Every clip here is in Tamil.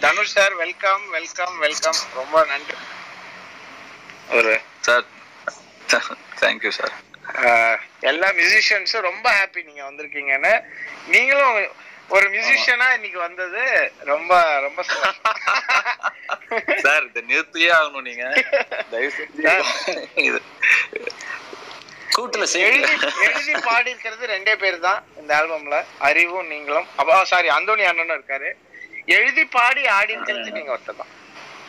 Dhanush sir welcome welcome welcome ரொம்ப நன்றி ஒரு சார் தேங்க்யூ சார் ஆஹ், எல்லா மியூசிஷியன்ஸும் ரொம்ப ஹாப்பி நீங்க வந்திருக்கீங்கன்னு நீங்களும் ஒரு மியூசிஷியனா இன்னைக்கு வந்தது ரொம்ப ரொம்ப சந்தோஷம். சார் இதை நிறுத்தியே ஆகணும் நீங்க தயவு செஞ்சு இது கூட்டுல எழுதி சேர்த்து எழுதி பாடி இருக்கிறது ரெண்டே பேர் தான் இந்த ஆல்பம்ல அறிவும் நீங்களும் அப்பா சாரி அந்தோணி அண்ணனும் இருக்காரு எழுதி பாடி ஆடி இருக்கிறது நீங்க ஒருத்தர் தான்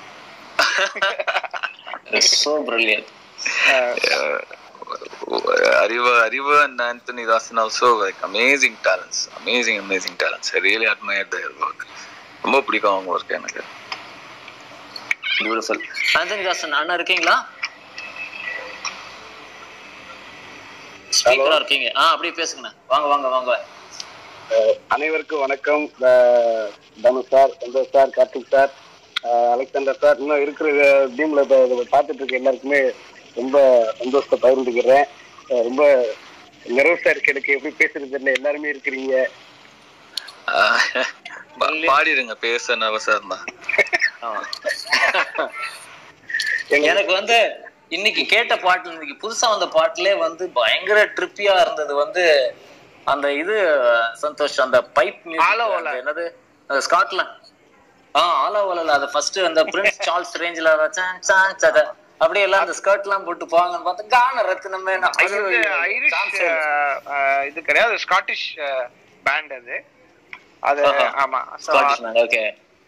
சோ பிரில்லியன்ட் ஆஹ், அறிவு அறிவு and Anthony Dasan also like amazing talents amazing amazing talents I really admire their work ரொம்ப பிடிக்கும் அவங்க ஒர்க் எனக்கு பியூட்டிஃபுல் ஆந்தனி தாசன் அண்ணா இருக்கீங்களா ஸ்பீக்கரா இருக்கீங்க ஆ அப்படியே பேசுங்கண்ணா வாங்க வாங்க வாங்க அஹ் அனைவருக்கும் வணக்கம் அஹ் Dhanush sir Santhosh sir Karthik sir அஹ் அலெக்சாண்டர் சார் இன்னும் இருக்கிற டீம்ல பார்த்துட்டு இருக்க எல்லாருக்குமே ரொம்ப சந்தோஷத்தை பகிர்ந்துக்கிறேன் அஹ் ரொம்ப நர்வஸா இருக்கு எனக்கு எப்படி பேசுறது தெரியல எல்லாருமே இருக்கிறீங்க ஆஹ் பா- பாடிடுங்க பேச நவசா இருந்தா ஆமா. எனக்கு வந்து இன்னைக்கு கேட்ட பாட்டுல இன்னைக்கு புதுசா வந்த பாட்டுலே வந்து பயங்கர ட்ரிப்பியா இருந்தது வந்து அந்த இது சந்தோஷ் அந்த பைப் ஆலோ ஓலா. என்னது அந்த ஸ்காட்லாந்து ஆ ஆலோ ஓலல அது ஃபர்ஸ்ட் அந்த பிரின்ஸ் சார்ல்ஸ் ரேஞ்சில அப்படியே எல்லாம் அந்த ஸ்கர்ட் எல்லாம் போட்டு போவாங்கன்னு பார்த்தா கான ரத்னமே நான் அது ஐயோ, வந்து ஐயோ, ஐரிஷ் chance ஏ இல்ல. ஆஹ், இது கிடையாது ஸ்காட்டிஷ் பேண்ட் அது அது ஆஹா. ஆமா So, Scottish man, okay.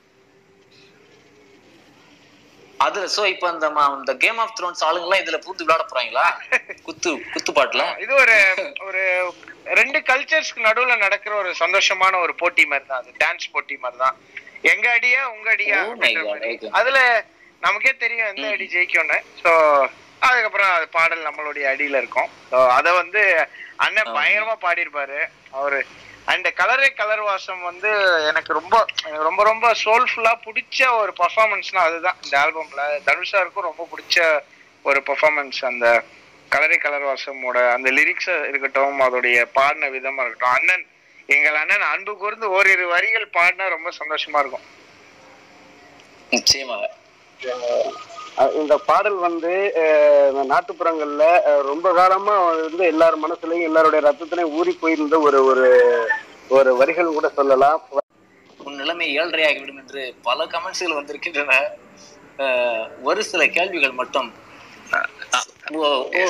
அது சோ இப்ப இந்த ம- இந்த கேம் ஆஃப் த்ரோன்ஸ் ஆளுங்க எல்லாம் இதுல பூந்து விளையாட போறாங்களா குத்து குத்து பாட்டுல இது ஒரு ஒரு ரெண்டு கல்ச்சர்ஸ்க்கு நடுவுல நடக்கிற ஒரு சந்தோஷமான ஒரு போட்டி மாதிரி தான் அது டான்ஸ் போட்டி மாதிரி தான் எங்க அடியா உங்க அடியா Oh my அப்படின்ற God, மாதிரி. okay. அதுல நமக்கே தெரியும் எந்த அடி ஜெயிக்கும்னு சோ அதுக்கப்புறம் அது பாடல் நம்மளுடைய அடியில இருக்கும் ஸோ அதை வந்து அண்ணன் பயங்கரமா பாடியிருப்பாரு அவரு அண்ட் கலரே கலர் வாசம் வந்து எனக்கு ரொம்ப எனக்கு ரொம்ப ரொம்ப சோல்ஃபுல்லா பிடிச்ச ஒரு பர்ஃபார்மன்ஸ்னா அதுதான் இந்த ஆல்பம்ல தனுஷாருக்கும் ரொம்ப பிடிச்ச ஒரு பர்ஃபார்மன்ஸ் அந்த கலரே கலர் வாசமோட அந்த லிரிக்ஸ் இருக்கட்டும் அதோடைய பாடின விதமா இருக்கட்டும் அண்ணன் எங்கள் அண்ணன் அன்பு கூர்ந்து ஓரிரு வரிகள் பாடினா ரொம்ப சந்தோஷமா இருக்கும் நிச்சயமாக அஹ் இந்த பாடல் வந்து அஹ் இந்த நாட்டுப்புறங்கள்ல அஹ் ரொம்ப காலமா வந்து எல்லார் மனசுலயும் எல்லாருடைய ரத்தத்திலையும் ஊறி போயிருந்த ஒரு ஒரு ஒரு வரிகள் கூட சொல்லலாம் உன் நிலைமை ஏழ்றையாகிவிடும் என்று பல கமெண்ட்ஸ்கள் வந்திருக்கின்றன அஹ், ஒரு சில கேள்விகள் மட்டும் ஓ ஓ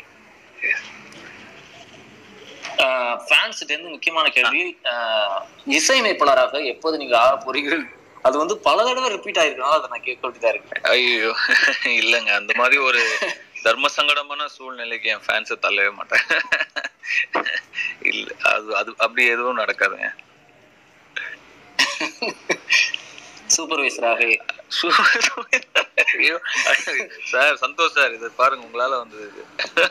ஃபேன்ஸ்கிட்ட இருந்து முக்கியமான கேள்வி அஹ், இசையமைப்பாளராக எப்போது நீங்க ஆக போறீர்கள் அது வந்து பல தடவை ரிப்பீட் ஆயிருக்கனால அதை நான் கேட்க வேண்டியதா இருக்கு ஐயோ இல்லைங்க அந்த மாதிரி ஒரு தர்ம சங்கடமான சூழ்நிலைக்கு என் ஃபேன்ஸை தள்ளவே மாட்டேன் இல்ல அது அது அப்படி எதுவும் நடக்காதுங்க சூப்பர்வைசராக ஐயோ, சார் சந்தோஷ் சார் இது பாருங்க உங்களால வந்தது இது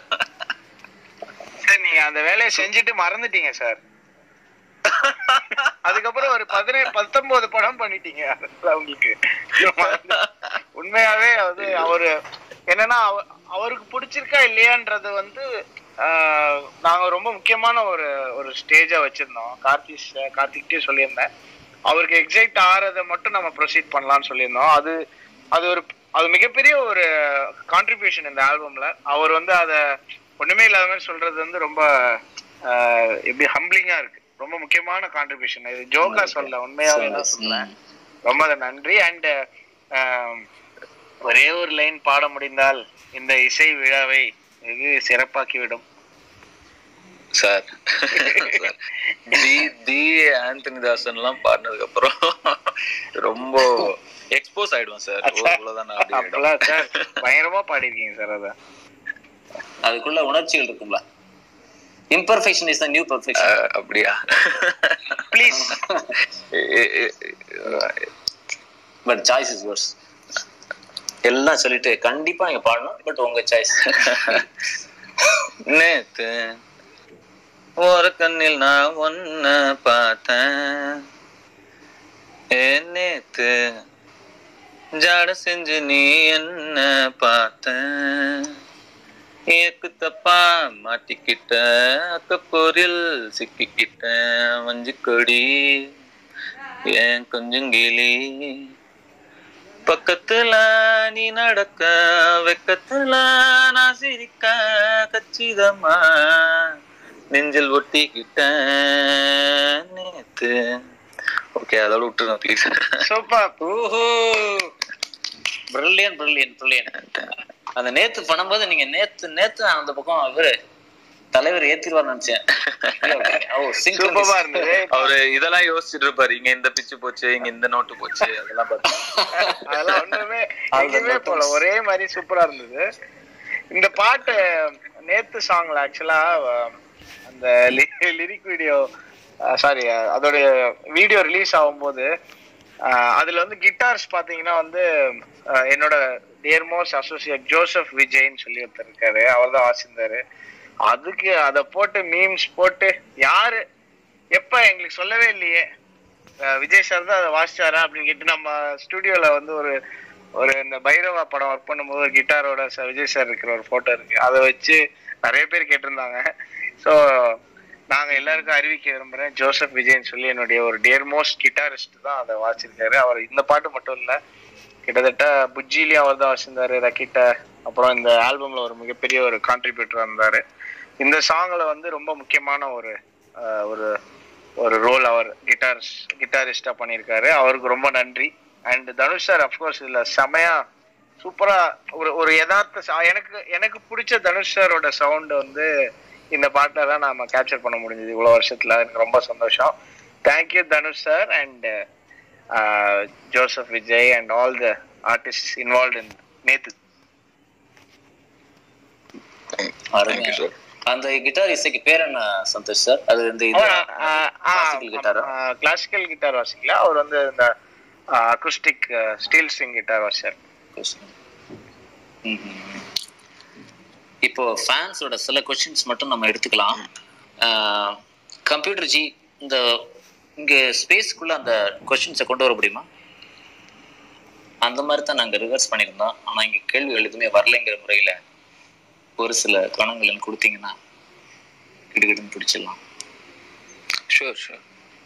சார் நீங்க அந்த வேலையை செஞ்சுட்டு மறந்துட்டீங்க சார் அதுக்கப்புறம் ஒரு பதினேழு பத்தொன்பது படம் பண்ணிட்டீங்க அதுல உங்களுக்கு உண்மையாவே அது அவரு என்னன்னா அவ- அவருக்கு பிடிச்சிருக்கா இல்லையான்றது வந்து ஆஹ், நாங்க ரொம்ப முக்கியமான ஒரு ஒரு ஸ்டேஜா வச்சிருந்தோம் கார்த்திக் கார்த்திக்டே சொல்லியிருந்தேன் அவருக்கு எக்ஸைட் ஆறதை மட்டும் நம்ம ப்ரொசீட் பண்ணலாம்னு சொல்லியிருந்தோம் அது அது ஒரு அது மிகப்பெரிய ஒரு கான்ட்ரிபியூஷன் இந்த ஆல்பம்ல அவர் வந்து அத ஒண்ணுமே இல்லாத மாதிரி சொல்றது வந்து ரொம்ப ஆஹ், எப்படி ஹம்பிளிங்கா இருக்கு ரொம்ப முக்கியமான கான்ட்ரிபியூஷன் இது ஜோக்கா சொல்ல உண்மையாவே தான் சொல்றேன் ரொம்ப நன்றி அண்ட் ஒரே ஒரு லைன் பாட முடிந்தால் இந்த இசை விழாவை வெகு சிறப்பாக்கிவிடும் sir sir, the the Anthony Daasan எல்லாம் பாடினதுக்கு அப்புறம் ரொம்ப எக்ஸ்போஸ் ஆயிடுவேன் சார் அவ்வளவுதான் நான் அப்படி ஆயிடும். அப்பெல்லாம் சார் பயங்கரமா பாடிருக்கீங்க சார் அத அதுக்குள்ள உணர்ச்சிகள் இருக்கும்ல imperfection is the new perfection ah, அப்படியா ப்ளீஸ் எ- எ- எ- பட் சாய்ஸ் இஸ் யோர்ஸ் எல்லாம் சொல்லிட்டு கண்டிப்பா நீங்க பாடணும் பட் உங்க சாய்ஸ் நேத்து ஒரு கண்ணில் நான் ஒன்ன பார்த்தேன் ஏ நேத்து ஜாட செஞ்சு நீ என்ன பார்த்தேன் ஏக்கு தப்பா மாட்டிக்கிட்ட அக்கப்போரில் சிக்கிக்கிட்ட மஞ்சு கொடி ஏன் கொஞ்சம் கிளி பக்கத்துல நீ நடக்க வெக்கத்துல நான் சிரிக்க கச்சிதமா நெஞ்சில் ஒட்டிக்கிட்ட நேத்து ஓகே அதோட விட்டுருங்க ப்ளீஸ் சூப்பர் ஓஹோ பிரில்லியன் பிரில்லியன் பிரில்லியன் அந்த நேத்து பண்ணும்போது நீங்க நேத்து நேத்து நான் அந்த பக்கம் அவரு தலைவர் ஏத்திருவார் நினைச்சேன் இல்ல, okay. ஓ சூப்பரா synchronization. இருந்தது அவரு இதெல்லாம் யோசிச்சுட்டு இருப்பாரு இங்க இந்த பிச்சு போச்சு இங்க இந்த நோட்டு போச்சு அதெல்லாம் பார்த்து அதெல்லாம் ஒண்ணுமே All the எங்கேயுமே போல buttons. ஒரே மாதிரி சூப்பரா இருந்தது இந்த பாட்டு நேத்து சாங்ல ஆக்சுவலா அந்த லிரிக் வீடியோ சாரி அதோடைய வீடியோ ரிலீஸ் ஆகும்போது அஹ், அதுல வந்து கிட்டார்ஸ் பாத்தீங்கன்னா வந்து அஹ், என்னோட டியர்மோஸ்ட் அசோசியேட் ஜோசப் விஜய்ன்னு சொல்லி ஒருத்தர் இருக்காரு அவர் தான் வாசிந்தாரு அதுக்கு அத போட்டு மீம்ஸ் போட்டு யாரு எப்ப எங்களுக்கு சொல்லவே இல்லையே அஹ் விஜய் சார் தான் அதை வாசிச்சாரா அப்படின்னு கேட்டு நம்ம ஸ்டுடியோல வந்து ஒரு ஒரு இந்த பைரவா படம் ஒர்க் பண்ணும்போது ஒரு கிட்டாரோட ச- விஜய் சார் இருக்கிற ஒரு போட்டோ இருக்கு அதை வச்சு நிறைய பேர் கேட்டிருந்தாங்க ஸோ நாங்க எல்லாருக்கும் அறிவிக்க விரும்புறேன் ஜோசப் விஜய்ன்னு சொல்லி என்னுடைய ஒரு டியர் மோஸ்ட் கிட்டாரிஸ்ட் தான் அதை வாசிச்சிருக்காரு அவர் இந்த பாட்டு மட்டும் இல்ல கிட்டத்தட்ட புஜ்ஜிலையும் அவர் தான் வாசிந்தாரு ரக்கிட்ட அப்புறம் இந்த ஆல்பம்ல ஒரு மிகப்பெரிய ஒரு கான்ட்ரிபியூட்டர் இருந்தாரு இந்த சாங்ல வந்து ரொம்ப முக்கியமான ஒரு அஹ், ஒரு ஒரு ரோல் அவர் கிட்டார்ஸ் கிட்டாரிஸ்டா பண்ணியிருக்காரு அவருக்கு ரொம்ப நன்றி அண்ட் தனுஷ் சார் அஃப்கோர்ஸ் இதுல செமையா சூப்பரா ஒரு ஒரு யதார்த்த ச- எனக்கு எனக்கு பிடிச்ச தனுஷ் சாரோட சவுண்ட் வந்து இந்த பாட்டில தான் நாம கேப்சர் பண்ண முடிஞ்சது இவ்வளவு வருஷத்துல எனக்கு ரொம்ப சந்தோஷம் thank you Dhanush sir and Joseph Vijay and all the artist involve in நேத்து அருமையா. sir. அந்த கிட்டார் இசைக்கு பேர் என்ன சந்தோஷ் சார் அது இந்த இது classical guitar ஆ? கிளாசிக்கல் கிட்டார் வாசிக்கல அவர் வந்து இந்த அக்குஸ்டிக் ஸ்டீல் ஸ்ட்ரிங் கிட்டார் வாசிச்சார் ம்ஹும். இப்போ ஃபேன்ஸோட சில கொஸ்டின்ஸ் மட்டும் நம்ம எடுத்துக்கலாம் கம்ப்யூட்டர் ஜி இந்த இங்க ஸ்பேஸ்க்குள்ள அந்த கொஸ்டின்ஸை கொண்டு வர முடியுமா அந்த மாதிரி தான் நாங்க ரிவர்ஸ் பண்ணியிருந்தோம் ஆனா இங்க கேள்விகள் எதுவுமே வரலைங்கிற முறையில ஒரு சில கணங்கள் கொடுத்தீங்கன்னா கிடுகிடுன்னு பிடிச்சிடலாம் ஷூர் ஷூர்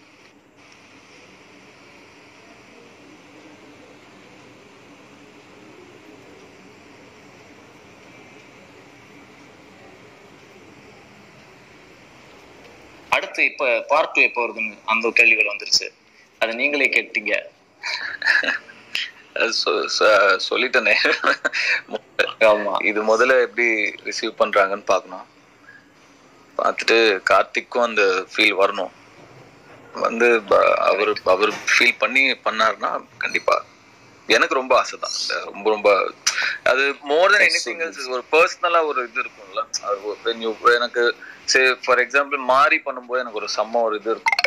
அடுத்து இப்ப பார்ட் டூ எப்போ வருதுன்னு அந்த கேள்விகள் வந்துருச்சு அதை நீங்களே கேட்டீங்க அது சொ- சொ- சொல்லிட்டேனே ஆமா இது முதல்ல எப்படி ரிசீவ் பண்றாங்கன்னு பார்க்கணும் பார்த்துட்டு கார்த்திக்கும் அந்த ஃபீல் வரணும் வந்து ப- அவர் அவர் ஃபீல் பண்ணி பண்ணாருன்னா கண்டிப்பா எனக்கு ரொம்ப ஆசை தான் ரொம்ப ரொம்ப அது மோர் தென் எனிதிங் எல்ஸ் ஒரு பர்சனலா ஒரு இது இருக்கும்ல அது ஒரு- when you- எனக்கு சரி ஃபார் எக்ஸாம்பிள் மாறி பண்ணும்போது எனக்கு ஒரு செம்ம ஒரு இது இருக்கும்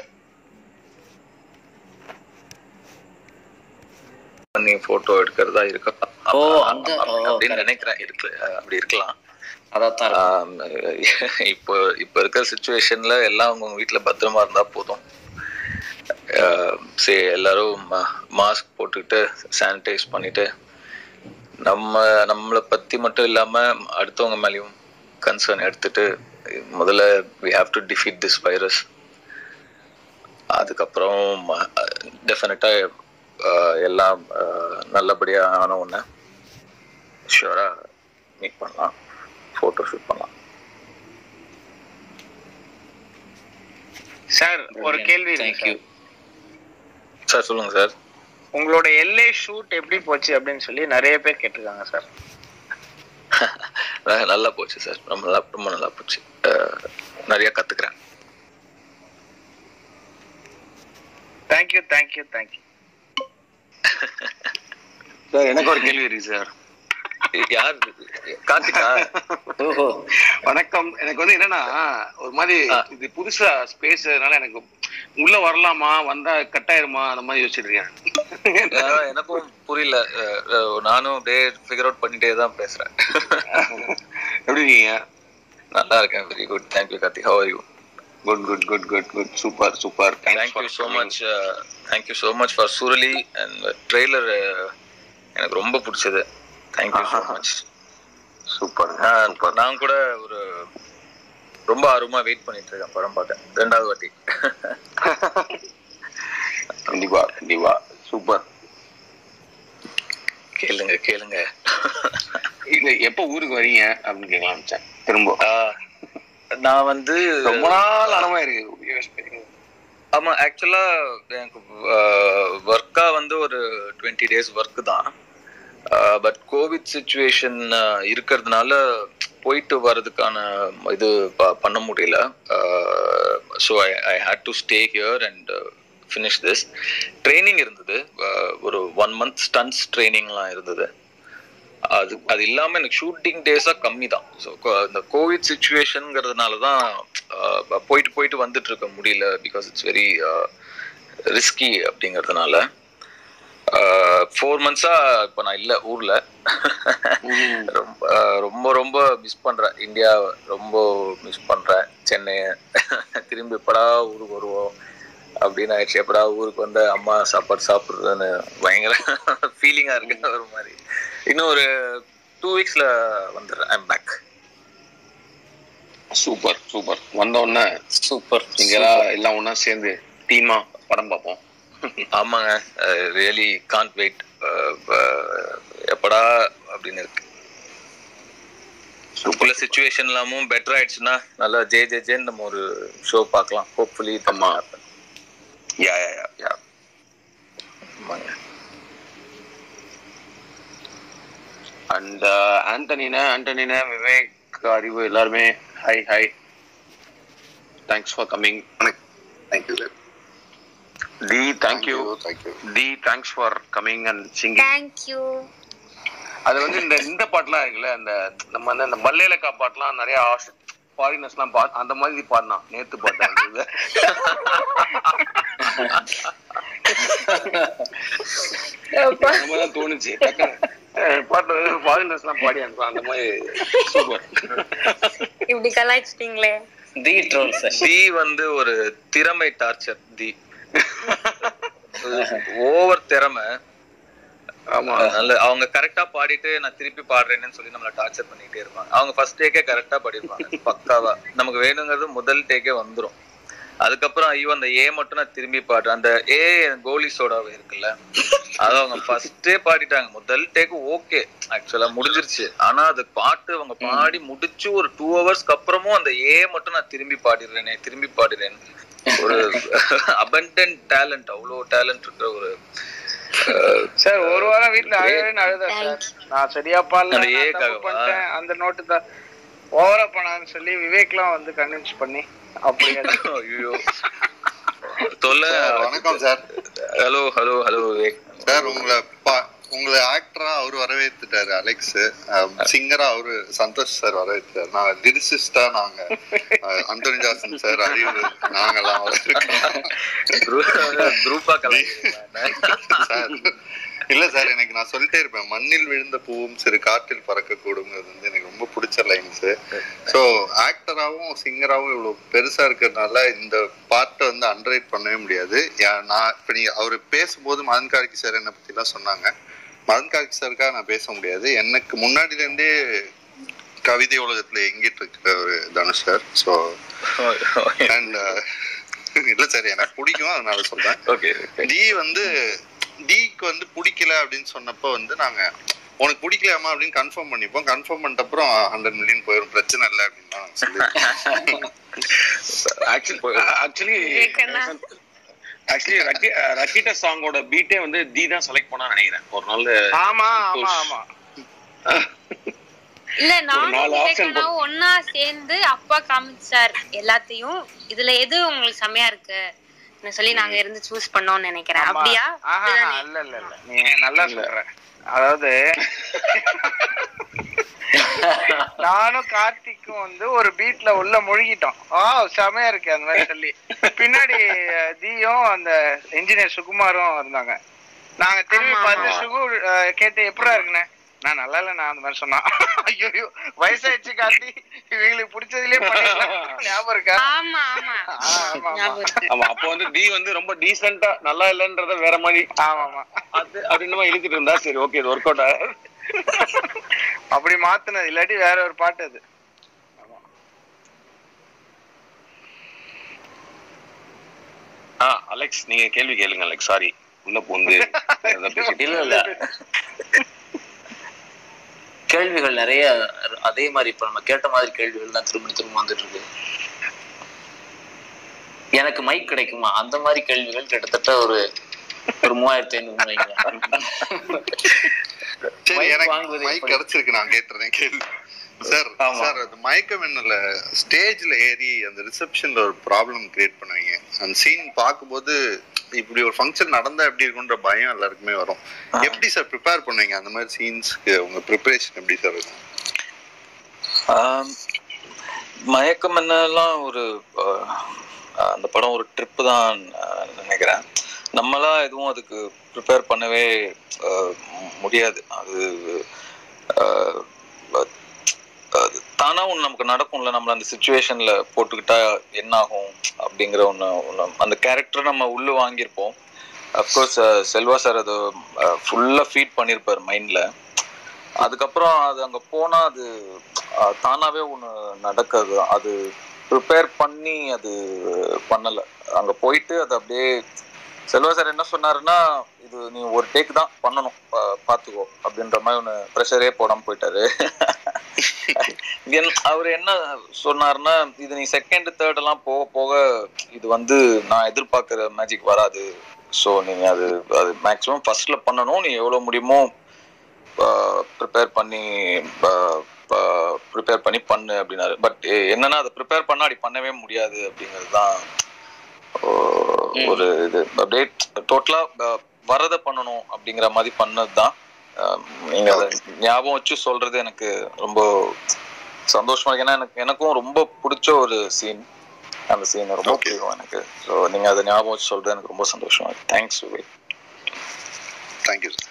பண்ணி போட்டோ எடுக்கிறதா இருக்கலாம் ஓ, அந்த- ஓ, அப்படின்னு correct. நினைக்கிறேன் இருக்கு அப்படி இருக்கலாம் அதான் ஆம், இப்போ இப்போ இருக்கிற சுச்சுவேஷன்ல எல்லாம் அவங்க வீட்ல பத்திரமா இருந்தா போதும் ஆம், சரி எல்லாரும் மாஸ்க் போட்டுக்கிட்டு சானிடைஸ் பண்ணிட்டு நம்ம நம்மளை பத்தி மட்டும் இல்லாம அடுத்தவங்க மேலயும் கன்சர்ன் எடுத்துட்டு முதல்ல we have to defeat this virus அதுக்கப்புறம் டெஃபினட்டா எல்லாம் ஆஹ், நல்லபடியா ஆன உடனே ஷூரா மீட் பண்ணலாம் ஃபோட்டோ ஷூட் பண்ணலாம் சார் ஒரு கேள்வி இருக்கு தேங்க்யூ sir. சார் சொல்லுங்க சார் உங்களோட எல்ஏ ஷூட் எப்படி போச்சு அப்படின்னு சொல்லி நிறைய பேர் கேட்டிருக்காங்க சார் நல்லா போச்சு சார் ரொம்ப நல்லா ரொம்ப நல்லா போச்சு ஆஹ், நிறைய கத்துக்கிறேன் தேங்க்யூ தேங்க்யூ தேங்க்யூ சார் எனக்கு ஒரு கேள்வி இருக்கு சார் யார் கார்த்திகா ஓஹோ வணக்கம் எனக்கு வந்து என்னன்னா ஒரு மாதிரி ஆ. இது புதுசா ஸ்பேஸ்னால எனக்கு உள்ள வரலாமா வந்தா கட் ஆயிருமா அந்த மாதிரி யோசிச்சுட்டு இருக்கேன் அதான் எனக்கும் புரியல ஆஹ், ஆஹ், நானும் அப்படியே ஃபிகர் அவுட் பண்ணிட்டே தான் பேசுறேன் எப்படி இருக்கீங்க நல்லா இருக்கேன் very good thank you Karthik how are you good good good good good super super thank you so much thank you so much for சூரலி அண்ட் ட்ரெய்லர் எனக்கு ரொம்ப பிடிச்சது தேங்க்யூ ஸோ மச் சூப்பர் நான் கூட ஒரு ரொம்ப ஆர்வமா வெயிட் பண்ணிட்டு இருக்கேன் படம் பார்க்க ரெண்டாவது வாட்டி கண்டிப்பா கண்டிப்பா சூப்பர் கேளுங்க கேளுங்க இல்ல எப்ப ஊருக்கு வரீங்க அப்படின்னு கேட்கலாம் நினைச்சேன் திரும்ப ஆஹ், நான் வந்து ரொம்ப நாள் அனமா இருக்கு ஆமா ஆக்சுவலா எனக்கு ஒர்க்கா வந்து ஒரு டுவெண்ட்டி டேஸ் ஒர்க் தான் பட் கோவிட் சுச்சுவேஷன் இருக்கிறதுனால போயிட்டு வர்றதுக்கான இது ப- பண்ண முடியல so I I hate to stay here and finish this training இருந்தது uh, ஒரு ஒன் மந்த் ஸ்டன்ஸ் ட்ரைனிங்லாம் இருந்தது அது அது இல்லாம எனக்கு ஷூட்டிங் டேஸா கம்மி தான் ஸோ இந்த கோவிட் சுச்சுவேஷனுங்கிறதுனால தான் அஹ், போயிட்டு போயிட்டு வந்துட்டு இருக்க முடியல பிகாஸ் இட்ஸ் வெரி ரிஸ்கி அப்படிங்கிறதுனால ஃபோர் மந்த்ஸா இப்போ நான் இல்லை ஊர்ல ரொம்ப அஹ், ரொம்ப ரொம்ப மிஸ் பண்றேன் இந்தியா ரொம்ப மிஸ் பண்றேன் சென்னையை திரும்பி எப்படா ஊருக்கு வருவோம் அப்படின்னு ஆயிடுச்சு எப்படா ஊருக்கு வந்து அம்மா சாப்பாடு சாப்பிடுறதுன்னு பயங்கர ஃபீலிங்கா இருக்கு ஒரு மாதிரி இன்னும் ஒரு டூ வீக்ஸ்ல வந்துடுறேன் ஐம் பேக் சூப்பர் சூப்பர் வந்த உடனே சூப்பர் நீங்க எல்லாம் எல்லாம் ஒண்ணா சேர்ந்து டீமா படம் பார்ப்போம் ஆமாங்க ரியலி கான்ட் வெயிட் எப்படா அப்படின்னு இருக்கு உள்ள சுச்சுவேஷன் எல்லாமும் பெட்டர் ஆயிடுச்சுன்னா நல்லா ஜே ஜே ஜேன்னு நம்ம ஒரு ஷோ பார்க்கலாம் ஹோப்ஃபுல்லி ஆமா. யா யா யா யா ஆமாங்க அண்ட் ஆண்டனின ஆண்டனின விவேக் அறிவு எல்லாருமே hi hi thanks for coming thank you sir the thank you thank you the thanks for coming and singing thank you அது வந்து இந்த இந்த பாட்டுலாம் இருக்குல்ல அந்த நம்ம வந்து அந்த பல்லேலக்கா பாட்டுலாம் நிறைய ஃபாரினர்ஸ்லாம் பா அந்த மாதிரி பாடினான் நேத்து பாட்டு இருந்தது அந்த மாதிரி தான் தோணுச்சு டக்குனு, அஹ், பாட்டு ஃபாரினர்ஸ்லாம் பாடி அனுப்புறான் அந்த மாதிரி சூப்பர் இப்படி கலாய்ச்சிட்டீங்களே தி ட்ரோல் செஷன் தி வந்து ஒரு திறமை டார்ச்சர் தி ஓவர் திறமை ஆமா அதனால அவங்க கரெக்டா பாடிட்டு நான் திருப்பி பாடுறேன்னு சொல்லி நம்மள டார்ச்சர் பண்ணிட்டே இருப்பாங்க அவங்க ஃபர்ஸ்ட் டேக்கே கரெக்டா பாடிருப்பாங்க பக்காவா நமக்கு வேணுங்கிறது முதல் டேக்கே வந்துரும் அதுக்கப்புறம் ஐயோ அந்த ஏ மட்டும் நான் திரும்பி பாடுறேன் அந்த ஏ கோலி சோடாவே இருக்குல்ல அது அவங்க ஃபர்ஸ்டே பாடிட்டாங்க முதல் டேக் ஓகே ஆக்சுவலா முடிஞ்சிருச்சு ஆனா அது பாட்டு அவங்க பாடி முடிச்சு ஒரு டூ ஹவர்ஸ்க்கு அப்புறமும் அந்த ஏ மட்டும் நான் திரும்பி பாடிடுறேனே திரும்பி பாடிடுறேன் ஒரு அபண்டன்ட் டேலண்ட் அவ்வளோ டேலண்ட் இருக்கிற ஒரு அஹ், சார் ஒரு வாரம் வீட்ல அழுதுன்னு அழுதா சார் நான் சரியா பாடல அந்த நான் ஏக்காகவா? தப்பு பண்ணிட்டேன் அந்த நோட்டு தான் ஓவரா பண்ணான்னு சொல்லி விவேக்லாம் வந்து கன்வின்ஸ் பண்ணி அப்படியே ஐயோ தொல்லை வணக்கம் sir hello hello hello Vivek sir உங்களை பா- உங்களை ஆக்டரா அவர் வரவேற்றுட்டாரு அலெக்ஸ் சிங்கரா அவரு சந்தோஷ் சார் வரவேற்றாரு நான் லிரிசிஸ்டா நாங்க அஹ், அந்தோனி ஜாசன் சார் அறிவு நாங்கெல்லாம் வரவேற்கிறோம் குரூப்பா கலை சார் இல்ல சார் எனக்கு நான் சொல்லிட்டே இருப்பேன் மண்ணில் விழுந்த பூவும் சிறு காற்றில் பறக்கக்கூடுங்கிறது வந்து எனக்கு ரொம்ப பிடிச்ச லைன்ஸ் ஸோ ஆக்டராகவும் சிங்கராகவும் இவ்வளவு பெருசா இருக்கிறதுனால இந்த பாட்டை வந்து அண்டர்ரைட் பண்ணவே முடியாது யா- நான் இப்ப நீங்க அவர் பேசும்போது மதன் கார்கி சார் என்னை பத்தி எல்லாம் சொன்னாங்க மதன் கார்கி சாருக்காக நான் பேச முடியாது எனக்கு முன்னாடில இருந்தே கவிதை உலகத்துல எங்கிட்டு இருக்கிற ஒரு தனுஷ் சார் ஸோ அண்ட் இல்ல சார் எனக்கு பிடிக்கும் அதனால சொல்றேன் ஓகே டி வந்து டிக்கு வந்து பிடிக்கல அப்படின்னு சொன்னப்ப வந்து நாங்க உனக்கு பிடிக்கலாமா அப்படின்னு கன்ஃபார்ம் பண்ணிப்போம் கன்ஃபார்ம் பண்ணிட்ட அப்புறம் ஹண்ட்ரட் மில்லியன் போயிடும் பிரச்சனை இல்லை அப்படின்னு தான் சொல்லி ஆக்சுவலி விவேகண்ணா. ஆக்சுவலி ரக்கிட்ட சாங்கோட பீட்டே வந்து தி தான் செலக்ட் பண்ணா நினைக்கிறேன் ஒரு நாள் ஆமா ஆமா ஆமா இல்ல நானும் நாலு option விவேகண்ணாவும் ஒன்னா சேர்ந்து அப்பா காமிச்சார் எல்லாத்தையும் இதுல எது உங்களுக்கு செமையா இருக்கு சொல்லி நாங்க இருந்து சூஸ் பண்ணோம்னு நினைக்கிறேன் ஆமா. அப்படியா ஆஹா, அப்படிதானே? இல்ல இல்ல இல்ல நீ நல்லா சொல்ற அதாவது நானும் கார்த்திக்கும் வந்து ஒரு பீட்ல உள்ள முழுகிட்டோம் ஆ செமையா இருக்கு அந்த மாதிரி சொல்லி பின்னாடி அஹ், தீயும் அந்த இன்ஜினியர் சுகுமாரும் இருந்தாங்க நாங்க திரும்பி ஆமா, பார்த்து ஆமா. சுகு அஹ், கேட்டு எப்படா இருக்குண்ணே நான் நல்லா இல்ல நான் அந்த மாதிரி சொன்னான் ஐயோ வயசாயிடுச்சு கார்த்தி இவங்களுக்கு பிடிச்சதுலயே பண்ணிடலாம் ஞாபகம் இருக்கா ஆமா ஆமா ஆ, ஆமா, ஆமா. ஞாபகம் இருக்கு. ஆமா அப்போ வந்து டி வந்து ரொம்ப டீசெண்டா நல்லா இல்லன்றத வேற மாதிரி ஆமா ஆமா அது அப்படின்னு இழுத்துட்டு இருந்தா சரி ஓகே இது ஒர்க் அவுட் அப்படி மாத்துனது இல்லாட்டி வேற ஒரு பாட்டு அது ஆ அலெக்ஸ் நீங்க கேள்வி கேளுங்க அலெக்ஸ் சாரி உள்ள பூந்து ஏதோ பேசிட்டு இல்ல இல்ல கேள்விகள் நிறைய அதே மாதிரி இப்ப நம்ம கேட்ட மாதிரி கேள்விகள் தான் திரும்ப திரும்ப வந்துட்டு இருக்கு எனக்கு மைக் கிடைக்குமா அந்த மாதிரி கேள்விகள் கிட்டத்தட்ட ஒரு ஒரு மூவாயிரத்தி ஐநூறு வைங்களேன் சரி Mic எனக்கு வாங்குவது மைக் எப்படி? கிடைச்சிருக்கு நான் கேட்டுறேன் கேள்வி சார் ஆமா. சார் அது மயக்கம் என்னல ஸ்டேஜ்ல ஏறி அந்த ரிசப்ஷன்ல ஒரு ப்ராப்ளம் கிரியேட் பண்ணுவீங்க அந்த சீன் பார்க்கும்போது இப்படி ஒரு ஃபங்க்ஷன் நடந்தா எப்படி இருக்குன்ற பயம் எல்லாருக்குமே வரும் எப்படி சார் ப்ரிப்பேர் பண்ணுவீங்க அந்த மாதிரி சீன்ஸ்க்கு உங்க ப்ரிப்பரேஷன் எப்படி சார் இருக்கும் ஆம், மயக்கம் என்னெல்லாம் ஒரு அஹ், அந்த படம் ஒரு ட்ரிப்பு தான் அஹ், நினைக்கிறேன் நம்மளா எதுவும் அதுக்கு ப்ரிப்பேர் பண்ணவே அஹ், முடியாது அது அஹ், அது தானா ஒன்று நமக்கு நடக்கும்ல நம்மள அந்த சுச்சுவேஷன்ல போட்டுக்கிட்டா என்ன ஆகும் அப்படிங்கிற ஒன்று ஒன்று அந்த கேரக்டர் நம்ம உள்ள வாங்கியிருப்போம் அஃப்கோர்ஸ் செல்வா சார் அது ஃபுல்லாக ஃபீட் பண்ணியிருப்பார் மைண்டில் அதுக்கப்புறம் அது அங்கே போனால் அது அஹ், தானாவே ஒன்று நடக்காது அது ப்ரிப்பேர் பண்ணி அது பண்ணலை அங்கே போயிட்டு அது அப்படியே செல்வா சார் என்ன சொன்னாருன்னா இது நீ ஒரு டேக் தான் பண்ணணும் பா- பார்த்துக்கோ அப்படின்ற மாதிரி ஒன்று ப்ரெஷரே போடாமல் போயிட்டாரு என்- அவர் என்ன சொன்னாருன்னா இது நீ செகண்ட் தேர்ட் எல்லாம் போக போக இது வந்து நான் எதிர்பார்க்குற மேஜிக் வராது ஸோ நீங்க அது அது மேக்ஸிமம் ஃபர்ஸ்ட்ல பண்ணணும் நீ எவ்வளோ முடியுமோ ப்ரிப்பேர் பண்ணி ப்ரிப்பேர் பண்ணி பண்ணு அப்படின்னாரு பட் என்னன்னா அதை ப்ரிப்பேர் பண்ணா அப்படி பண்ணவே முடியாது அப்படிங்கிறது தான் ஒரு இது அப்படியே டோட்டலா வரதை பண்ணணும் அப்படிங்கிற மாதிரி பண்ணது தான் நீங்க அதை ஞாபகம் வச்சு சொல்றது எனக்கு ரொம்ப சந்தோஷமா இருக்கு ஏன்னா எனக்கு எனக்கும் ரொம்ப பிடிச்ச ஒரு சீன் அந்த சீன் ரொம்ப Okay. பிடிக்கும் எனக்கு ஸோ நீங்க அதை ஞாபகம் வச்சு சொல்றது எனக்கு ரொம்ப சந்தோஷமா இருக்கு thanks Vivek thank you sir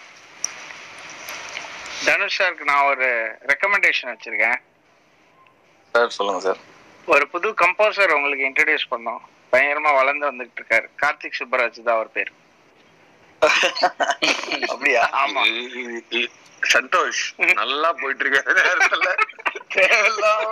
Dhanush சாருக்கு நான் ஒரு ரெக்கமெண்டேஷன் வச்சிருக்கேன் சார் சொல்லுங்க சார் ஒரு புது கம்போசர் உங்களுக்கு இன்ட்ரடியூஸ் பண்ணோம் பயங்கரமா வளர்ந்து வந்துட்டு இருக்காரு கார்த்திக் சுப்பராஜ் தான் அவர் பேர் அப்படியா ஆமா. சந்தோஷ் நல்லா போயிட்டு இருக்க நேரத்துல தேவையில்லாம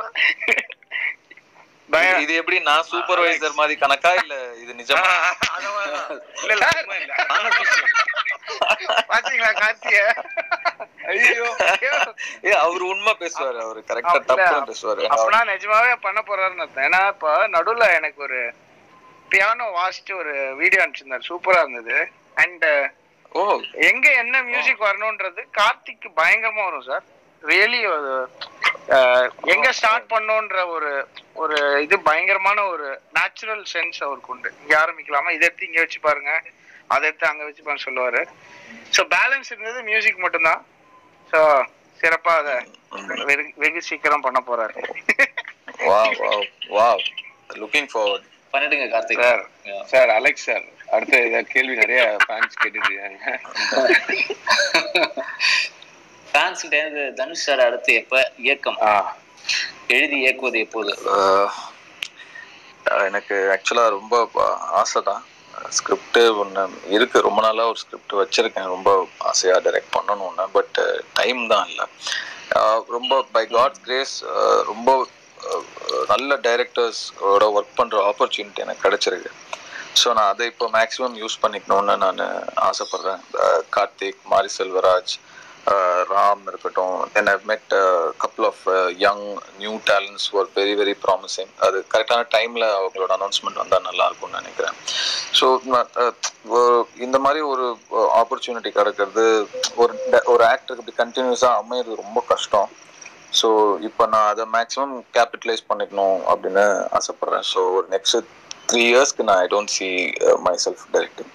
பய- இது எப்படி நான் சூப்பர்வைசர் மாதிரி கணக்கா இல்ல இது நிஜமா அந்த மாதிரிதான். இல்ல, இல்ல, சும்மா இல்ல. Unofficial. பாத்தீங்களா கார்த்திய ஐயோ ஏ அவர் உண்மை பேசுவாரு அவரு கரெக்டா இல்ல, தப்பு பேசுவாரு அப்பனா நிஜமாவே பண்ண போறாருன்னு அர்த்தம் ஏன்னா இப்ப நடுவுல எனக்கு ஒரு பியானோ வாசிச்சு ஒரு வீடியோ அனுப்பிச்சிருந்தாரு சூப்பரா இருந்தது அண்ட் ஓ எங்க என்ன மியூசிக் வரணும்ன்றது கார்த்திக் பயங்கரமா வரும் சார் ரியலி எங்க ஸ்டார்ட் பண்ணோன்ற ஒரு ஒரு இது பயங்கரமான ஒரு நேச்சுரல் சென்ஸ் அவருக்கு உண்டு இங்க ஆரம்பிக்கலாமா இதை எடுத்து இங்க வச்சு பாருங்க அதை எடுத்து அங்க வச்சு பாருங்க சொல்லுவாரு ஸோ பேலன்ஸ் இருந்தது மியூசிக் மட்டும்தான் ஸோ சிறப்பா அதை வெகு வெகு சீக்கிரம் பண்ண போறாரு wow wow wow looking forward பண்ணிடுங்க Karthik sir Yeah. Sir Alex sir அடுத்த இத கேள்வி நிறைய ஃபேன்ஸ் கேட்டுட்டு இருக்காங்க ஃபேன்ஸ் கிட்ட தனுஷ் சார் அடுத்து எப்ப இயக்கம் ஆ எழுதி இயக்குவது எப்போது எனக்கு ஆக்சுவலா ரொம்ப ஆசை தான் ஸ்கிரிப்ட் ஒன்று இருக்கு ரொம்ப நாளா ஒரு ஸ்கிரிப்ட் வச்சிருக்கேன் ரொம்ப ஆசையா டைரக்ட் பண்ணணும்னு பட் டைம் தான் இல்லை ரொம்ப பை காட் கிரேஸ் ரொம்ப அஹ், நல்ல டைரக்டர்ஸோட ஒர்க் பண்ற ஆப்பர்ச்சுனிட்டி எனக்கு கிடைச்சிருக்கு ஸோ நான் அதை இப்போ மேக்ஸிமம் யூஸ் பண்ணிக்கணும்னு நான் ஆசைப்படுறேன் அஹ், கார்த்திக் மாரி செல்வராஜ் அஹ், ராம் இருக்கட்டும் then I've met couple of young new talents ஒரு வெரி வெரி ப்ராமிசிங் அது கரெக்டான டைமில் அவங்களோட அனௌன்ஸ்மெண்ட் வந்தால் நல்லா இருக்கும்னு நினைக்கிறேன் ஸோ இந்த மாதிரி ஒரு ஆப்பர்ச்சுனிட்டி கிடைக்கிறது ஒரு di- ஒரு ஆக்டருக்கு இப்படி கண்டினியூஸாக அமையிறது ரொம்ப கஷ்டம் ஸோ இப்போ நான் அதை மேக்ஸிமம் கேபிட்டலைஸ் பண்ணிக்கணும் அப்படின்னு ஆசைப்படுறேன் ஸோ ஒரு நெக்ஸ்ட் த்ரீ இயர்ஸ்க்கு நான் I don't see myself directing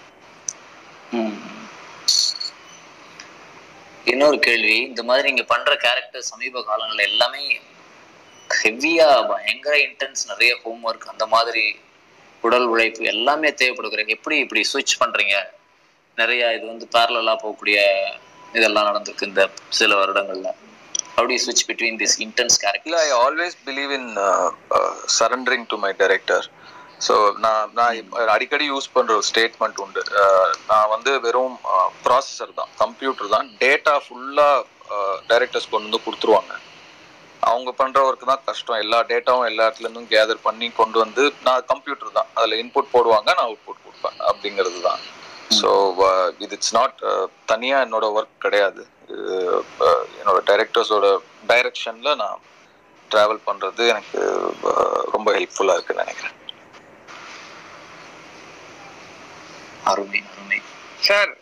இன்னொரு கேள்வி இந்த மாதிரி நீங்க பண்ற கேரக்டர் சமீப காலங்கள்ல எல்லாமே ஹெவியா பயங்கர இன்டென்ஸ் நிறைய ஹோம்ஒர்க் அந்த மாதிரி உடல் உழைப்பு எல்லாமே தேவைப்படுகிற எப்படி இப்படி ஸ்விட்ச் பண்றீங்க நிறைய இது வந்து பேரலா போகக்கூடிய இதெல்லாம் நடந்திருக்கு இந்த சில வருடங்கள்ல அப்படி ஸ்விட்ச் பிட்வீன் திஸ் இன்டென்ஸ் இல்லை character I always believe in surrendering to my director so நான் நான் இப்ப அடிக்கடி யூஸ் பண்ற ஒரு ஸ்டேட்மெண்ட் உண்டு அஹ், நான் வந்து வெறும் ப்ராசஸர் தான் கம்ப்யூட்டர் தான் டேட்டா ஃபுல்லாக டைரக்டர்ஸ் கொண்டு வந்து கொடுத்துருவாங்க அவங்க பண்ற ஒர்க் தான் கஷ்டம் எல்லா டேட்டாவும் எல்லா இடத்துல இருந்தும் கேதர் பண்ணி கொண்டு வந்து நான் கம்ப்யூட்டர் தான் அதுல இன்புட் போடுவாங்க நான் அவுட்புட் கொடுப்பேன் அப்படிங்கிறது தான் ஸோ இது இட்ஸ் நாட் தனியா என்னோட ஒர்க் கிடையாது அஹ், என்னோட டைரக்டர்ஸோட டைரக்ஷன்ல நான் டிராவல் பண்றது எனக்கு அஹ், ரொம்ப ஹெல்ப்ஃபுல்லா இருக்குன்னு நினைக்கிறேன் அருமை அருமை சார்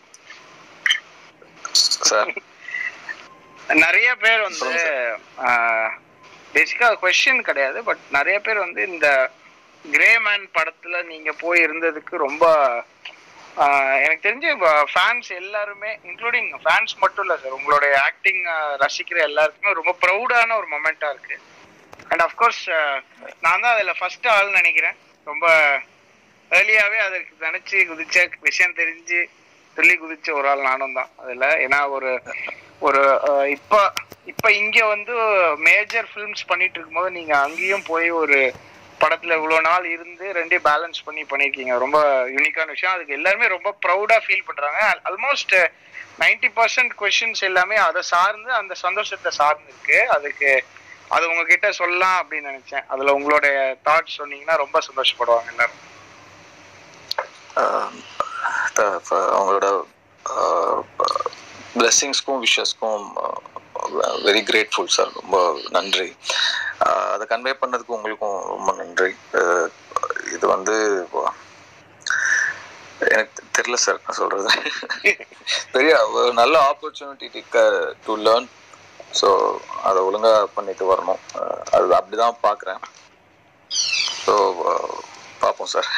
சார் நிறைய பேர் வந்து சொல்லுங்க பேசிக்கா கொஸ்டின் கிடையாது பட் நிறைய பேர் வந்து இந்த கிரே மேன் படத்துல நீங்க போய் இருந்ததுக்கு ரொம்ப ஆஹ், எனக்கு தெரிஞ்சு ஃபேன்ஸ் எல்லாருமே இன்க்ளூடிங் ஃபேன்ஸ் மட்டும் இல்ல சார் உங்களுடைய ஆக்டிங் ரசிக்கிற எல்லாருக்குமே ரொம்ப ப்ரௌடான ஒரு மொமெண்டா இருக்கு அண்ட் அஃப்கோர்ஸ் நான் தான் அதுல ஃபர்ஸ்ட் ஆள் நினைக்கிறேன் ரொம்ப ஏர்லியாவே அதற்கு நினைச்சு குதிச்ச விஷயம் தெரிஞ்சு சொல்லி குதிச்ச ஒரு ஆள் நானும் தான் அதுல ஏன்னா ஒரு ஒரு அஹ், இப்ப இப்ப இங்க வந்து மேஜர் ஃபிலிம்ஸ் பண்ணிட்டு இருக்கும்போது நீங்க அங்கேயும் போய் ஒரு படத்துல இவ்வளவு நாள் இருந்து ரெண்டையும் பேலன்ஸ் பண்ணி பண்ணிருக்கீங்க ரொம்ப யூனிக்கான விஷயம் அதுக்கு எல்லாருமே ரொம்ப ப்ரௌடா ஃபீல் பண்றாங்க ஆல்மோஸ்ட் நைன்டி பர்சன்ட் கொஸ்டின்ஸ் எல்லாமே அதை சார்ந்து அந்த சந்தோஷத்தை சார்ந்து இருக்கு அதுக்கு அது உங்ககிட்ட சொல்லலாம் அப்படின்னு நினைச்சேன் அதுல உங்களுடைய தாட்ஸ் சொன்னீங்கன்னா ரொம்ப சந்தோஷப்படுவாங்க எல்லாரும் ஆஹ் த- ஃப- அவங்களோட பிளெஸ்ஸிங்ஸ்க்கும் விஷஸ்க்கும் வெரி கிரேட்ஃபுல் சார் ரொம்ப நன்றி ஆஹ் அதை கன்வே பண்ணதுக்கு உங்களுக்கும் ரொம்ப நன்றி ஆஹ் இது வந்து வ- எனக்கு தெரியல சார் நான் சொல்றது பெரிய ஒரு நல்ல ஆப்பர்ச்சுனிட்டி டு லேர்ன் ஸோ அதை ஒழுங்கா பண்ணிட்டு வரணும் ஆஹ் அது அப்படிதான் பார்க்குறேன் ஸோ பார்ப்போம் சார்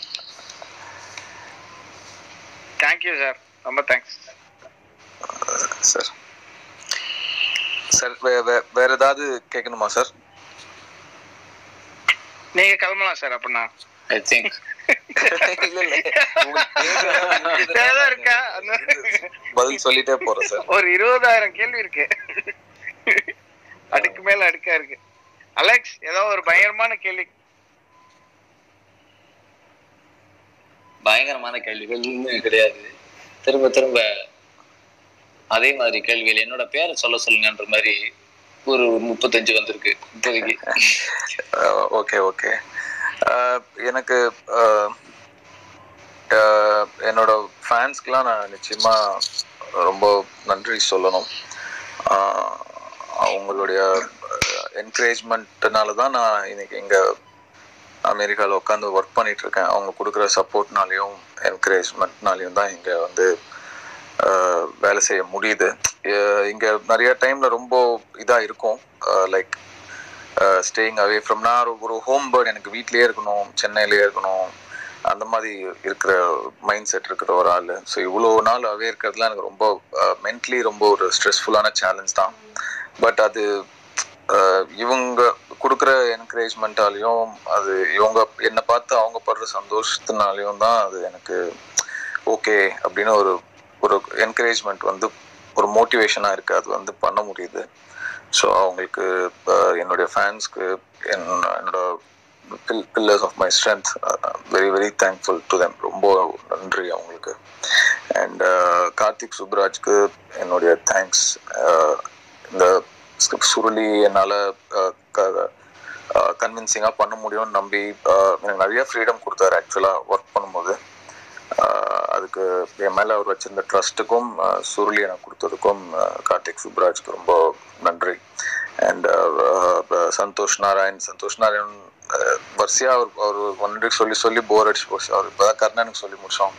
தேங்க்யூ சார் ரொம்ப தேங்க்ஸ் சார் சார் வே- வே- வேற ஏதாவது கேட்கணுமா சார் நீங்க கிளம்பலாம் சார் அப்படின்னா ஐ திங்க் இல்ல இல்ல உங்களுக்கு கேட்க ஏதாவது இருக்கா அந்த- பதில் சொல்லிட்டே போறேன் சார் ஒரு இருபதாயிரம் கேள்வி இருக்கு அடுக்கு மேல அடுக்கா இருக்கு அலெக்ஸ் ஏதோ ஒரு பயங்கரமான கேள்வி பயங்கரமான கேள்விகள் இன்னும் கிடையாது திரும்ப திரும்ப அதே மாதிரி கேள்விகள் என்னோட பேரை சொல்ல சொல்லுங்கன்ற மாதிரி ஒரு முப்பத்தஞ்சு வந்திருக்கு இப்போதைக்கு ஓகே ஓகே எனக்கு அஹ், அஹ், என்னோட ஃபேன்ஸ்க்கெலாம் நான் நிச்சயமா ரொம்ப நன்றி சொல்லணும் அஹ், அவங்களுடைய என்கரேஜ்மெண்ட்னால தான் நான் இன்னைக்கு இங்கே அமெரிக்காவில் உட்காந்து ஒர்க் பண்ணிட்டு இருக்கேன் அவங்க கொடுக்குற சப்போர்ட்னாலையும் என்கரேஜ்மெண்ட்னாலையும் தான் இங்கே வந்து ஆஹ், வேலை செய்ய முடியுது அஹ், இங்க நிறைய டைம்ல ரொம்ப இதா இருக்கும் லைக் ஸ்டேயிங் அவே ஃப்ரம் நான் ஒரு- ஒரு ஹோம் பேர்ட் எனக்கு வீட்லயே இருக்கணும் சென்னையிலேயே இருக்கணும் அந்த மாதிரி இருக்கிற மைண்ட் செட் இருக்கிற ஒரு ஆள் ஸோ இவ்வளோ நாள் அவே இருக்கிறதுலாம் எனக்கு ரொம்ப மென்ட்லி ரொம்ப ஒரு ஸ்ட்ரெஸ்ஃபுல்லான சேலஞ்ச் தான் பட் அது ஆஹ், இவங்க கொடுக்குற என்கரேஜ்மெண்ட்டாலையும் அது இவங்க என்னை பார்த்து அவங்க படுற சந்தோஷத்தினாலையும் தான் அது எனக்கு ஓகே அப்படின்னு ஒரு ஒரு என்கரேஜ்மெண்ட் வந்து ஒரு மோட்டிவேஷனாக இருக்குது அது வந்து பண்ண முடியுது ஸோ அவங்களுக்கு ஆஹ், என்னுடைய ஃபேன்ஸ்க்கு என்னோட pillars of my strength very very thankful to them ரொம்ப நன்றி அவங்களுக்கு அண்ட் கார்த்திக் சுப்ராஜ்க்கு என்னுடைய தேங்க்ஸ் இந்த ஸ்கிரிப்ட் சுருளி என்னால் கன்வின்சிங்காக பண்ண முடியும்னு நம்பி ஆஹ், எனக்கு நிறைய ஃப்ரீடம் கொடுத்தாரு ஆக்சுவலாக ஒர்க் பண்ணும்போது ஆஹ், அதுக்கு என் மேலே அவர் வச்சிருந்த ட்ரஸ்ட்டுக்கும் சுருளி எனக்கு கொடுத்ததுக்கும் ஆஹ், கார்த்திக் சுப்ராஜ்க்கு ரொம்ப நன்றி அண்ட் சந்தோஷ் நாராயண் சந்தோஷ் நாராயண் ஆஹ், வரிசையா அவர் அவர் ஒன்றை சொல்லி சொல்லி போர் அடிச்சு போச்சு அவர் இப்போதான் கர்ணனுக்கு சொல்லி முடிச்சோம்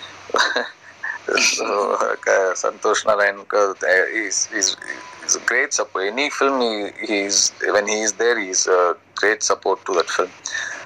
so, க- சந்தோஷ் நாராயணுக்கு is is is great support any film he's when he is there is great support to that film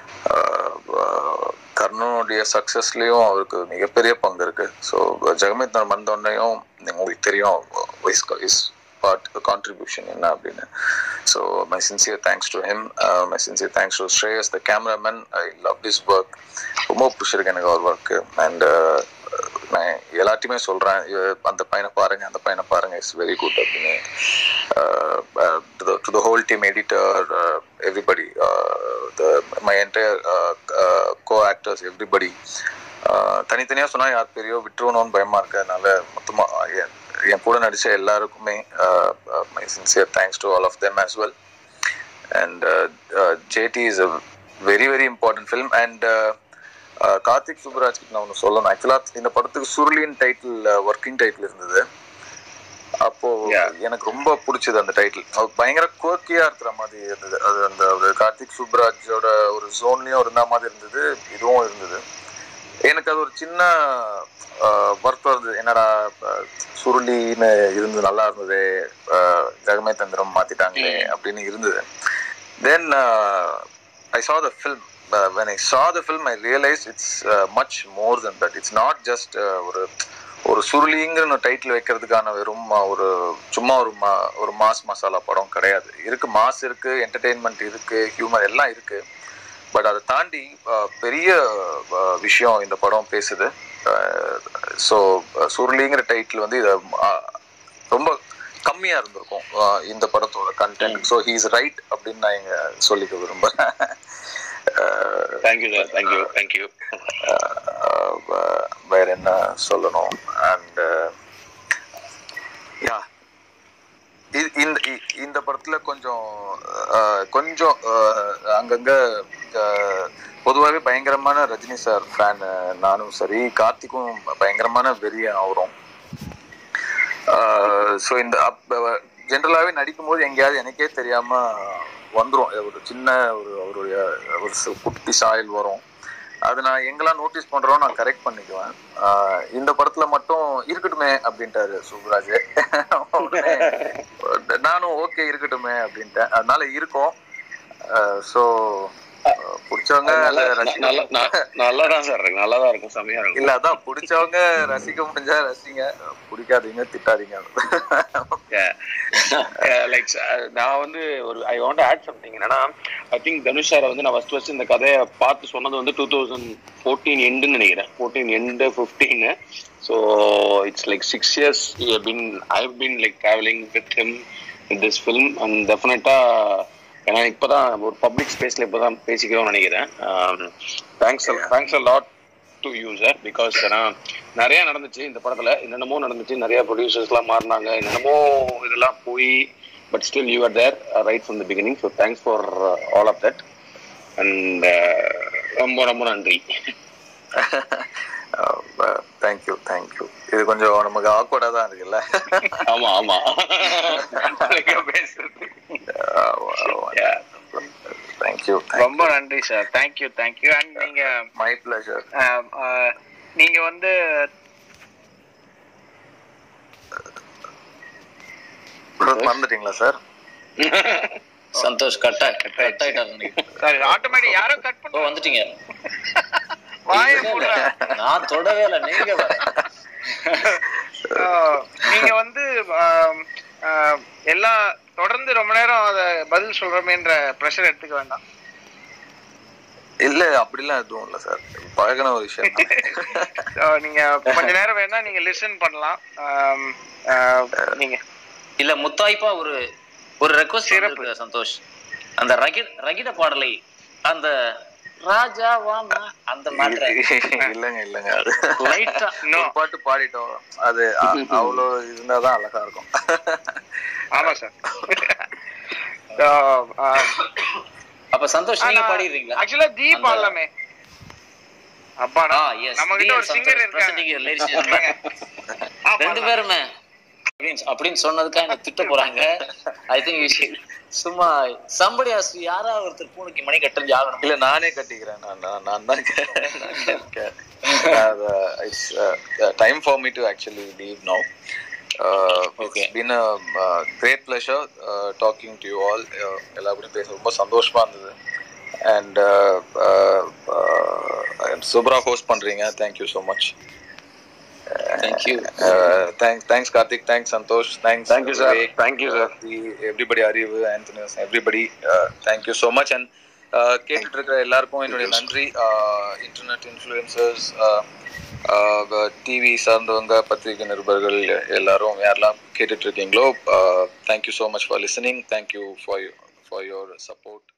கர்ணனுடைய சக்ஸஸ்லேயும் அவருக்கு மிகப்பெரிய பங்கு இருக்கு ஸோ ஜெகமித் நான் வந்தோடனையும் உங்களுக்கு தெரியும் இஸ் இஸ் பார்ட் கான்ட்ரிபியூஷன் என்ன அப்படின்னு so my sincere thanks to him my sincere thanks to Shreyas the cameraman I love this work ரொம்ப பிடிச்சிருக்கு எனக்கு அவர் ஒர்க்கு அண்ட் நான் எல்லாத்தையுமே சொல்கிறேன் அந்த பையனை பாருங்க அந்த பையனை பாருங்க இட்ஸ் வெரி குட் அப்படின்னு to the whole team editor everybody my entire co actors everybody தனித்தனியாக சொன்னால் யார் பெரியோ விட்டுருவணும்னு பயமாக இருக்கு அதனால மொத்தமாக என் என் கூட நடித்த எல்லாருக்குமே my sincere thanks to all of them as well and JD is a very very important film and Karthik சுப்ராஜ்க்கு நான் ஒன்று சொல்லணும் ஆக்சுவலாக இந்த படத்துக்கு சுருளின் டைட்டில் ஒர்க்கிங் டைட்டில் இருந்தது அப்போ Yeah. எனக்கு ரொம்ப பிடிச்சது அந்த டைட்டில் பயங்கர கோர்க்கியா இருக்கிற மாதிரி இருந்தது அது அந்த ஒரு கார்த்திக் சுப்ராஜோட ஒரு ஜோன்லயும் இருந்த மாதிரி இருந்தது இதுவும் இருந்தது எனக்கு அது ஒரு சின்ன ஆஹ், வருத்தம் இருந்தது என்னடா ஆஹ், சுருளின்னு இருந்து நல்லா இருந்தது ஜெகமே தந்திரம் மாத்திட்டாங்களே அப்படின்னு இருந்தது தென் ஐ saw the film uh, when I saw the film I realized it's uh, much more than that it's not just uh, ஒரு ஒரு சுருளிங்கிற டைட்டில் வைக்கிறதுக்கான வெறும் uh, ஒரு சும்மா ஒரு மா ஒரு மாஸ் மசாலா படம் கிடையாது இருக்கு மாஸ் இருக்கு என்டர்டெயின்மெண்ட் இருக்கு ஹியூமர் எல்லாம் இருக்கு பட் அதை தாண்டி uh, பெரிய uh, விஷயம் இந்த படம் பேசுது ஸோ சுருளிங்கிற டைட்டில் வந்து இதை ரொம்ப கம்மியா இருந்திருக்கும் uh, இந்த படத்தோட கண்டென்ட் ஸோ ஹீஸ் ரைட் அப்படின்னு நான் இங்க சொல்லிக்க விரும்புறேன் Uh, thank you sir thank you thank you uh, வ- வேற என்ன சொல்லணும் அண்ட் யா இந்த இ- இந்த படத்துல கொஞ்சம் uh, கொஞ்சம் uh, அங்கங்க uh, பொதுவாகவே பயங்கரமான ரஜினி சார் ஃபேன் நானும் சரி கார்த்திக்கும் பயங்கரமான வெறியன் அவரும் ஸோ இந்த ஜென்ரலாகவே நடிக்கும்போது எங்கேயாவது எனக்கே தெரியாம வந்துரும் ஒரு சின்ன ஒரு அவருடைய ஒரு சு- குட்டி சாயல் வரும் அது நான் எங்கெல்லாம் நோட்டீஸ் பண்றோம் நான் கரெக்ட் பண்ணிக்குவேன் ஆஹ் இந்த படத்துல மட்டும் இருக்கட்டுமே அப்படின்ட்டாரு சுப்ராஜ் உடனே நானும் ஓகே இருக்கட்டுமே அப்படின்ட்டேன் அதனால இருக்கோம் ஸோ பிடிச்சவங்க அதை ரசிக்க நல்லா தான் சார் இருக்கு நல்லா தான் இருக்கும் செமையா இருக்கும் இல்ல அதான் பிடிச்சவங்க ரசிக்க முடிஞ்சா ரசிங்க பிடிக்காதீங்க திட்டாதீங்க லைக் நான் வந்து ஒரு ஐ வாண்ட் ஆட் சம்திங் என்னன்னா ஐ திங்க் தனுஷ் சாரை வந்து நான் ஃபர்ஸ்ட் ஃபர்ஸ்ட் இந்த கதையை பார்த்து சொன்னது வந்து டூ தௌசண்ட் ஃபோர்டீன் எண்டுன்னு நினைக்கிறேன் fourteen and fifteen so it's like six years been I been like travelling with him with this film and டெஃபினட்டா ஏன்னா இப்போதான் ஒரு பப்ளிக் ஸ்பேஸ்ல இப்போதான் பேசிக்கிறோம்னு நினைக்கிறேன் thanks thanks a lot to you sir because ஏன்னா நிறைய நடந்துச்சு இந்த படத்துல என்னென்னமோ நடந்துச்சு நிறைய ப்ரொடியூசர்ஸ்லாம் மாறினாங்க என்னென்னமோ இதெல்லாம் போய் but still you are there right from the beginning so thanks for all of that and ரொம்ப ரொம்ப நன்றி தேங்க்யூ தேங்க்யூ இது கொஞ்சம் நமக்கு ஆக்வர்டா தான் இருக்குல்ல ஆமா ஆமா பேசுறது தேங்க்யூ ரொம்ப நன்றி சார் தேங்க்யூ தேங்க்யூ அண்ட் நீங்க மை பிளஷர் ஆஹ், ஆஹ், நீங்க வந்து மறந்துட்டீங்களா சார் சந்தோஷ் கட்டா கட் ஆயிட்டாரு நினைக்கிறேன். சாரி ஆட்டோமேட்டிக் யாரோ கட் ஓ பண்ண வந்துட்டீங்க வாய இல்ல, மூடுற. இல்ல, நான் தொடவே இல்லை நீங்க வேற. ஆஹ், நீங்க வந்து ஆஹ், ஆஹ், எல்லா தொடர்ந்து ரொம்ப நேரம் அத பதில் சொல்றோமேன்ற ப்ரெஷர் எடுத்துக்க வேண்டாம் இல்ல அப்படிலாம் எதுவும் இல்ல சார் பழகின ஒரு விஷயம் தான். So, நீங்க கொஞ்ச நேரம் வேணா நீங்க லிசன் பண்ணலாம் ஆம், ஆஹ், நீங்க இல்ல முத்தாய்ப்பா ஒரு ஒரு ரெக்வஸ்ட் சிறப்பு. இருக்கு சந்தோஷ் அந்த ரகிட ரகிட பாடலை அந்த ராஜா வாமா அந்த மாதிரி இல்லங்க இல்லங்க அது லைட்டா ஒரு பாட்டு பாடிட்டோம் அது அ- அவ்வளோ இருந்தாதான் அழகா இருக்கும் ஆமா சார் So, ஆஹ், அப்ப சந்தோஷ் நீங்க ஆனா, பாடிடுறீங்களா actually தீ அந்த- பாடலாமே அப்பாடா ஆ எஸ் நம்ம கிட்ட ஒரு சிங்கர் இருக்காங்க ஆ, ரெண்டு பாடலாம். பேருமே அப்படின்னு- அப்படின்னு சொன்னதுக்காக என்ன திட்ட போறாங்க ஐ திங்க் சும்மா சம்படி யாரா ஒருத்தர் பூனைக்கு மணி கட்டஞ்சு ஆகணும் இல்ல நானே கட்டிக்கிறேன் நான் நான் நான் தான் it's time for me to actually leave no Okay. Been a great pleasure talking to you all எல்லாருக்கும் பேச ரொம்ப சந்தோஷமா இருந்தது அண்ட் சூப்பரா ஹோஸ்ட் பண்றீங்க thank you so much thank you thanks thanks Karthik thanks Santhosh thanks Thank you, sir. Thank you, sir. Everybody Arivu ஆண்டனியஸ் everybody thank you so much and கேட்டுட்டு இருக்கிற எல்லாருக்கும் என்னுடைய நன்றி இன்டர்நெட் இன்ஃப்ளூயன்சர்ஸ் டிவி சார்ந்தவங்க பத்திரிகை நிருபர்கள் எல்லாரும் யாரெல்லாம் கேட்டுட்டு இருக்கீங்களோ thank you so much for listening thank you for for your support